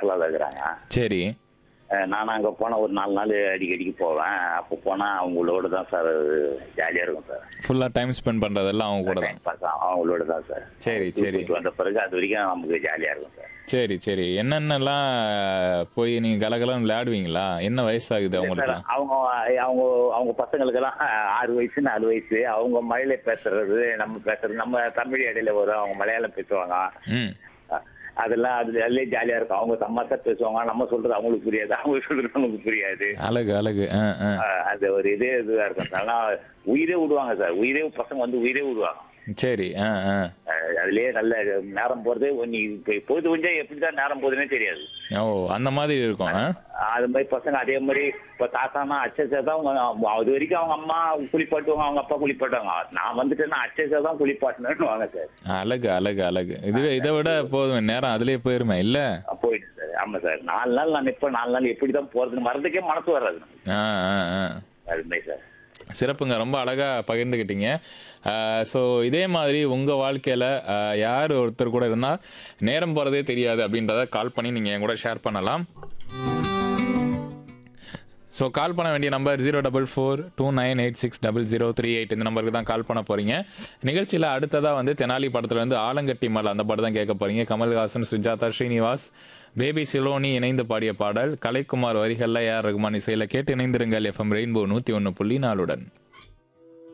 கேரளாவில் இருக்கிறாங்க சரி அஹ் நான் அங்கே போனால் ஒரு நாலு நாள் அடிக்கடிக்கு போவேன் அப்போ போனால் அவங்களோட தான் சார் ஜாலியாக இருக்கும் சார் ஃபுல்லாக டைம் ஸ்பெண்ட் பண்ணுறதெல்லாம் அவங்க கூட தான் டைம் பாஸ் அவங்களோட தான் சார் சரி, சரி. போயிட்டு வந்த பிறகு அது வரைக்கும் நமக்கு ஜாலியாக இருக்கும் சார் சரி சரி என்னென்னலாம் போய் நீங்கள் கலகலன்னு விளையாடுவீங்களா என்ன வயசாகுது சார் அவங்களுக்குலாம் அவங்க அவங்க அவங்க பசங்களுக்கெல்லாம் ஆறு வயசு நாலு வயசு அவங்க மழையில பேசுறது நம்ம பேசுறது நம்ம தமிழ் இடையில வரும் அவங்க மலையாளம் பேசுவாங்க ம் அஹ் அதெல்லாம் அது அதுலயே ஜாலியா இருக்கும் அவங்க தமாசா பேசுவாங்க நம்ம சொல்றது அவங்களுக்கு புரியாது அவங்க சொல்றது நமக்கு புரியாது அழகு அழகு ஆ ஆ அஹ் அது ஒரு இதே இதுவா இருக்கும் சார் ஆனா உயிரே விடுவாங்க சார் உயிரே பசங்க வந்து உயிரே விடுவாங்க சரி ஆ ஆ அஹ் அதுலயே நல்ல நேரம் போறது நீ இப்ப பொழுது கொஞ்சம் எப்படிதான் நேரம் போகுதுன்னே தெரியாது ஓ அந்த மாதிரி இருக்கும் ஆ அது மாதிரி பசங்க அதே மாதிரி இப்ப தாத்தானா அச்சசா தான் அவங்க அது வரைக்கும் அவங்க அம்மா குளிப்பாட்டுவாங்க அவங்க அப்பா குளிப்பாட்டுவாங்க நான் வந்துட்டேன்னா அச்சசா தான் குளிப்பாட்டணும்னு வாங்க சார் அழகு அழகு அழகு இதுவே இதை விட போதும் நேரம் அதுலயே போயிருமே இல்ல போயிட்டு சார் ஆமா சார் நாலு நாள் நான் நிற்பேன் நாலு நாள் எப்படி தான் போறதுன்னு மறந்துக்கே மனசு வராது நமக்கு. ஆ ஆ ஆ அது மாதிரி சார் சிறப்புங்க ரொம்ப அழகா பகிர்ந்துக்கிட்டீங்க ஸோ இதே மாதிரி உங்க வாழ்க்கையில ஆஹ், யார் ஒருத்தர் கூட இருந்தா நேரம் போறதே தெரியாது அப்படின்றத கால் பண்ணி நீங்க என் கூட ஷேர் பண்ணலாம் ஸோ கால் பண்ண வேண்டிய number zero double four two nine eight six double zero three eight இந்த நம்பருக்கு தான் கால் பண்ண போறீங்க நிகழ்ச்சியில் அடுத்ததாக வந்து தெனாலி படத்துல இருந்து ஆலங்கட்டி மலை அந்த பாட்டு தான் கேட்க போறீங்க கமல்ஹாசன் சுஜாதா ஸ்ரீனிவாஸ் பேபி சிலோனி இணைந்து பாடிய பாடல் கலைக்குமார் வரிகளில் ஏஆர் ரகுமான் இசையில் கேட்டு இணைந்திருங்கள் எஃப்எம் ரெயின்போ நூற்றி ஒன்று புள்ளி நாலுடன்